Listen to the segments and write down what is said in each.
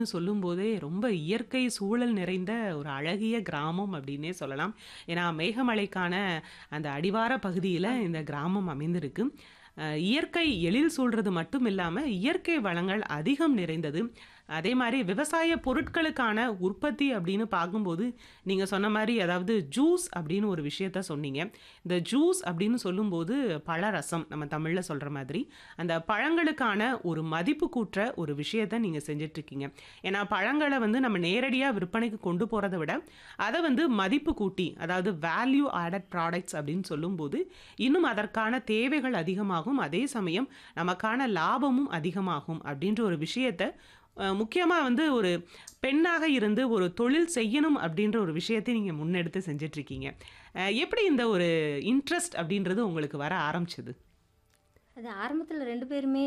சொல்லும்போதே ரொம்ப இயற்கை சூழல் நிறைந்த ஒரு அழகிய கிராமம் அப்படின்னே சொல்லலாம். ஏன்னா, மேகமலைக்கான அந்த அடிவார பகுதியில இந்த கிராமம் அமைந்திருக்கு. அ இயற்கை எழில் சூழ்றது மட்டும் இல்லாம, இயற்கை வளங்கள் அதிகம் நிறைந்தது. அதே மாரி விவசாய பொருட்களுக்கான உற்பத்தி அப்படின்னு பார்க்கும்போது, நீங்க சொன்ன மாரி அதாவது ஜூஸ் அப்படின்னு ஒரு விஷயத்த சொன்னீங்க. இந்த ஜூஸ் அப்படின்னு சொல்லும்போது பழரசம் நம்ம தமிழ்ல சொல்ற மாதிரி, அந்த பழங்களுக்கான ஒரு மதிப்பு கூட்டுற ஒரு விஷயத்த நீங்க செஞ்சுட்ருக்கீங்க. ஏன்னா, பழங்கள வந்து நம்ம நேரடியா விற்பனைக்கு கொண்டு போறத விட, அத வந்து மதிப்பு கூட்டி, அதாவது வேல்யூ ஆடட் ப்ராடக்ட்ஸ் அப்படின்னு சொல்லும்போது, இன்னும் அதற்கான தேவைகள் அதிகமாகும். அதே சமயம் நமக்கான லாபமும் அதிகமாகும் அப்படின்ற ஒரு விஷயத்த அ முக்கியமா வந்து ஒரு பெண்ணாக இருந்து ஒரு தொழில் செய்யணும் அப்படின்ற ஒரு விஷயத்தை நீங்க முன்னெடுத்து செஞ்சுட்ருக்கீங்க. அ எப்படி இந்த ஒரு இன்ட்ரெஸ்ட் அப்படின்றது உங்களுக்கு வர ஆரம்பிச்சது? அது ஆரம்பத்தில 2 பேருமே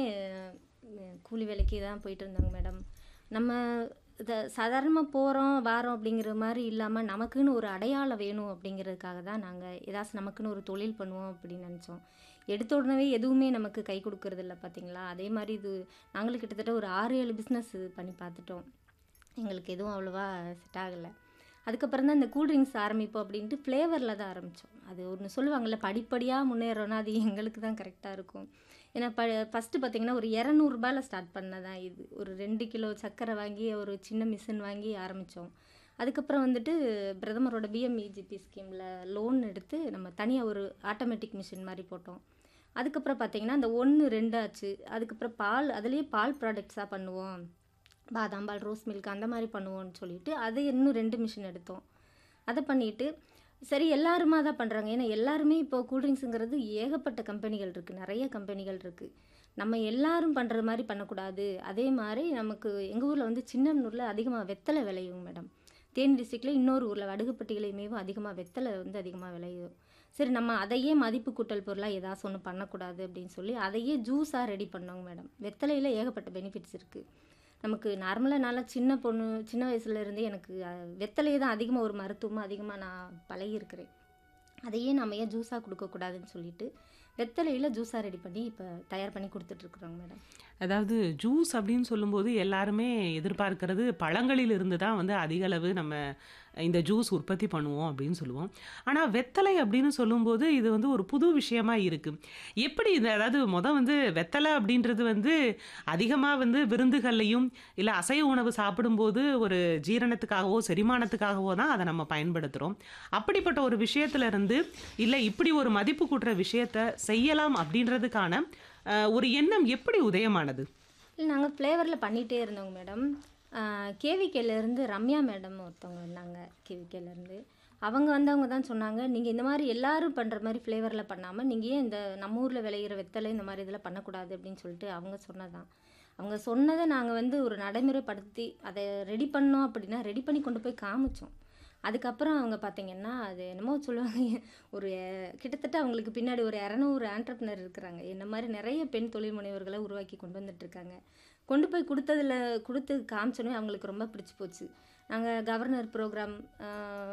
அ கூலி வேலைக்கு தான் போயிட்டுருந்தாங்க மேடம். நம்ம இத சாதாரணமா போறோம், வாரோம் அப்படிங்கிற மாரி இல்லாம, நமக்குன்னு ஒரு அடையாளம் வேணும் அப்படிங்கிறதுக்காக தான் நாங்க ஏதாச்சும் நமக்குன்னு ஒரு தொழில் பண்ணுவோம் அப்படின்னு நெனச்சோம். எடுத்த உடனவே எதுவுமே நமக்கு கை குடுக்கறதில்ல பார்த்தீங்களா? அதே மாரி இது நாங்களும் கிட்டத்தட்ட ஒரு 6, 7 பிஸ்னஸ் பண்ணி பார்த்துட்டோம். எங்களுக்கு எதுவும் அவ்வளவா செட் ஆகல. அதுக்கப்புறம் தான் இந்த கூல் ட்ரிங்க்ஸ் ஆரம்பிப்போம் அப்படின்ட்டு ஃப்ளேவர்ல தான் ஆரம்பிச்சோம். அது ஒண்ணு சொல்லுவாங்கல்ல, படிப்படியா முன்னேறோம்னா, அது எங்களுக்கு தான் கரெக்ட்டா இருக்கும். ஏன்னா ப ஃபர்ஸ்ட்டு பார்த்தீங்கன்னா, ஒரு ரூ. 200ல ஸ்டார்ட் பண்ணதான் இது. ஒரு 2 கிலோ சர்க்கரை வாங்கி, ஒரு சின்ன மிஷின் வாங்கி ஆரம்பிச்சோம். அதுக்கப்புறம் வந்துட்டு பிரதமரோட பிஎம்இஜிபி ஸ்கீம்ல லோன் எடுத்து, நம்ம தனியா ஒரு ஆட்டோமேட்டிக் மிஷின் மாரி போட்டோம். அதுக்கப்புறம் பார்த்தீங்கன்னா, அந்த 1, 2 ஆச்சு. அதுக்கப்புறம் பால் அதிலேயே பால் ப்ராடக்ட்ஸா பண்ணுவோம். பாதாம் பால், ரோஸ் மில்க் அந்த மாரி பண்ணுவோம்ன்னு சொல்லிட்டு, அது இன்னும் 2 மிஷின் எடுத்தோம். அத பண்ணிட்டு, சரி எல்லாருமா தான் பண்றாங்க. ஏன்னா, எல்லாருமே இப்போ கூல் ட்ரிங்க்ஸுங்கிறது ஏகப்பட்ட கம்பெனிகள் இருக்கு. நெறைய கம்பெனிகள் இருக்கு. நம்ம எல்லாரும் பண்ற மாரி பண்ணக்கூடாது. அதே மாரி நமக்கு எங்க ஊர்ல வந்து சின்னமனூர்ல அதிகமா வெத்தல விளையும் மேடம். தேனி டிஸ்ட்ரிக்ட்ல இன்னொரு ஊர்ல வடுகுப்பட்டியிலயுமேவும் அதிகமா வெத்தல வந்து அதிகமா விளையும். சரி நம்ம அதையே மதிப்பு கூட்டல் பொருளா ஏதாச்சும் ஒண்ணு பண்ணக்கூடாது அப்படின்னு சொல்லி, அதையே ஜூஸா ரெடி பண்ணோங்க மேடம். வெத்தலையில ஏகப்பட்ட பெனிஃபிட்ஸ் இருக்கு. நமக்கு நார்மலா நான்லாம் சின்ன பொண்ணு சின்ன வயசுல இருந்தே எனக்கு அ வெத்தலைய தான் அதிகமா ஒரு மருத்துவமா அதிகமா நான் பழகியிருக்கிறேன். அதையே நாம ஏன் ஜூஸா குடுக்கக்கூடாதுன்னு சொல்லிட்டு, வெத்தலையில ஜூஸா ரெடி பண்ணி இப்ப தயார் பண்ணி குடுத்துட்டுருக்குறோங்க மேடம். அதாவது ஜூஸ் அப்படின்னு சொல்லும்போது எல்லாருமே எதிர்பார்க்கிறது பழங்களில் இருந்து தான் வந்து அதிக அளவு நம்ம இந்த ஜூஸ் உற்பத்தி பண்ணுவோம் அப்படின்னு சொல்லுவோம். ஆனா, வெத்தலை அப்படின்னு சொல்லும்போது, இது வந்து ஒரு புது விஷயமா இருக்கு. எப்படி இது அதாவது மொத வந்து வெத்தல அப்படின்றது வந்து அதிகமா வந்து விருந்துகள்லயும், இல்ல அசைவ உணவு சாப்பிடும்போது ஒரு ஜீரணத்துக்காகவோ, செரிமானத்துக்காகவோ தான் அத நம்ம பயன்படுத்துறோம். அப்படிப்பட்ட ஒரு விஷயத்துல இருந்து, இல்ல இப்படி ஒரு மதிப்பு கூட்டுற விஷயத்த செய்யலாம் அப்படின்றதுக்கான அ ஒரு எண்ணம் எப்படி உதயமானது? இல்ல நாங்க ஃப்ளேவர்ல பண்ணிட்டே இருந்தோங்க மேடம். அ கேவிகேலேருந்து ரம்யா மேடம் ஒருத்தவங்க இருந்தாங்க, கேவிகேலேருந்து. அவங்க வந்தவங்க தான் சொன்னாங்க, "நீங்க இந்த மாரி எல்லாரும் பண்ற மாரி ஃப்ளேவர்ல பண்ணாம, நீங்க ஏன் இந்த நம்ம ஊர்ல விளையிற வெத்தலை இந்த மாரி இதில பண்ணக்கூடாது?" அப்படின்னு சொல்லிட்டு அவங்க சொன்னதுதான். அவங்க சொன்னத நாங்க வந்து ஒரு நடைமுறைப்படுத்தி, அத ரெடி பண்ணோம் அப்படின்னா, ரெடி பண்ணி கொண்டு போய் காமிச்சோம். அதுக்கப்புறம் அவங்க பார்த்தீங்கன்னா, அது என்னமோ சொல்லுவாங்க, ஒரு கிட்டத்தட்ட அவங்களுக்கு பின்னாடி ஒரு 200 ஆன்டர்ப்ரனர் இருக்கிறாங்க. என்ன மாரி நெறைய பெண் தொழில் முனைவோர்கள உருவாக்கி கொண்டு வந்துட்டுருக்காங்க. கொண்டு போய் குடுத்ததில குடுத்து காமிச்சோனே அவங்களுக்கு ரொம்ப பிடிச்சு போச்சு. நாங்க கவர்னர் ப்ரோகிராம், அ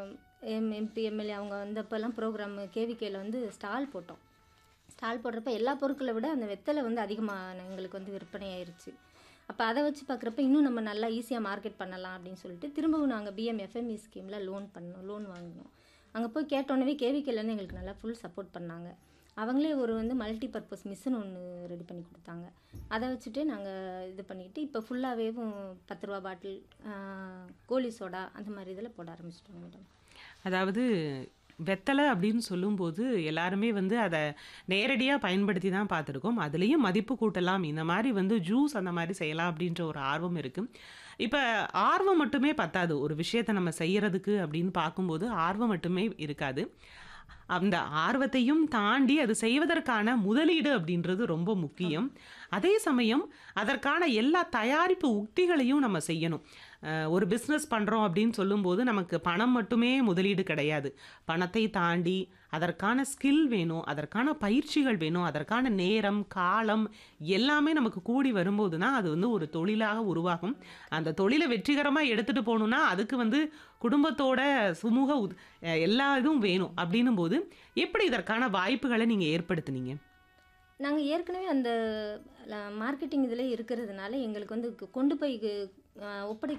எம் எம்பி, எம்எல்ஏ அவங்க வந்தப்பலாம் ப்ரோகிராம் கேவிகேல வந்து ஸ்டால் போட்டோம். ஸ்டால் போடுறப்ப எல்லா பொருட்கள விட அந்த வெத்தல வந்து அதிகமா எங்களுக்கு வந்து விற்பனை ஆயிருச்சு. அப்ப அத வச்சு பார்க்குறப்ப, இன்னும் நம்ம நல்லா ஈஸியா மார்க்கெட் பண்ணலாம் அப்படின்னு சொல்லிட்டு, திரும்பவும் நாங்க பிஎம் எஃப்எம்இ ஸ்கீம்ல லோன் பண்ணோம் லோன் வாங்குனோம். அங்க போய் கேட்டோனவே கேவிகேலேருந்து எங்களுக்கு நல்லா ஃபுல் சப்போர்ட் பண்ணாங்க. அவங்களே ஒரு வந்து மல்டி பர்ப்பஸ் மிஷின் ஒண்ணு ரெடி பண்ணி குடுத்தாங்க. அத வச்சுட்டு நாங்க இது பண்ணிட்டு, இப்ப ஃபுல்லாவேவும் ரூ. 10 பாட்டில், அ கோலி சோடா அந்த மாரி இதில போட ஆரம்பிச்சுட்டோங்க மேடம். அதாவது வெத்தல அப்படின்னு சொல்லும்போது, எல்லாருமே வந்து அத நேரடியா பயன்படுத்தி தான் பார்த்துருக்கோம். அதுலயும் மதிப்பு கூட்டலாம். இந்த மாரி வந்து ஜூஸ் அந்த மாரி செய்யலாம் அப்படின்ற ஒரு ஆர்வம் இருக்கு. இப்ப ஆர்வம் மட்டுமே பத்தாது. ஒரு விஷயத்த நம்ம செய்யறதுக்கு அப்படின்னு பார்க்கும்போது, ஆர்வம் மட்டுமே இருக்காது. அந்த ஆர்வத்தையும் தாண்டி அது செய்வதற்கான முதலீடு அப்படின்றது ரொம்ப முக்கியம். அதே சமயம் அதற்கான எல்லா தயாரிப்பு உக்திகளையும் நம்ம செய்யணும். அ ஒரு பிசினஸ் பண்றோம் அப்படின்னு சொல்லும்போது, நமக்கு பணம் மட்டுமே முதலீடு கிடையாது. பணத்தை தாண்டி அதற்கான ஸ்கில் வேணும், அதற்கான பயிற்சிகள் வேணும், அதற்கான நேரம், காலம் எல்லாமே நமக்கு கூடி வரும்போது தான் அது வந்து ஒரு தொழிலாக உருவாகும். அந்த தொழில வெற்றிகரமா எடுத்துட்டு போணும்னா, அதுக்கு வந்து குடும்பத்தோட சுமூக உத் அ எல்லா இதுவும் வேணும். அப்படின்னும்போது, எப்படி இதற்கான வாய்ப்புகள நீங்க ஏற்படுத்துனீங்க? நாங்க ஏற்கனவே அந்த ல மார்க்கெட்டிங் இதிலே இருக்கிறதுனால, எங்களுக்கு வந்து கொண்டு போய் ஒப்படை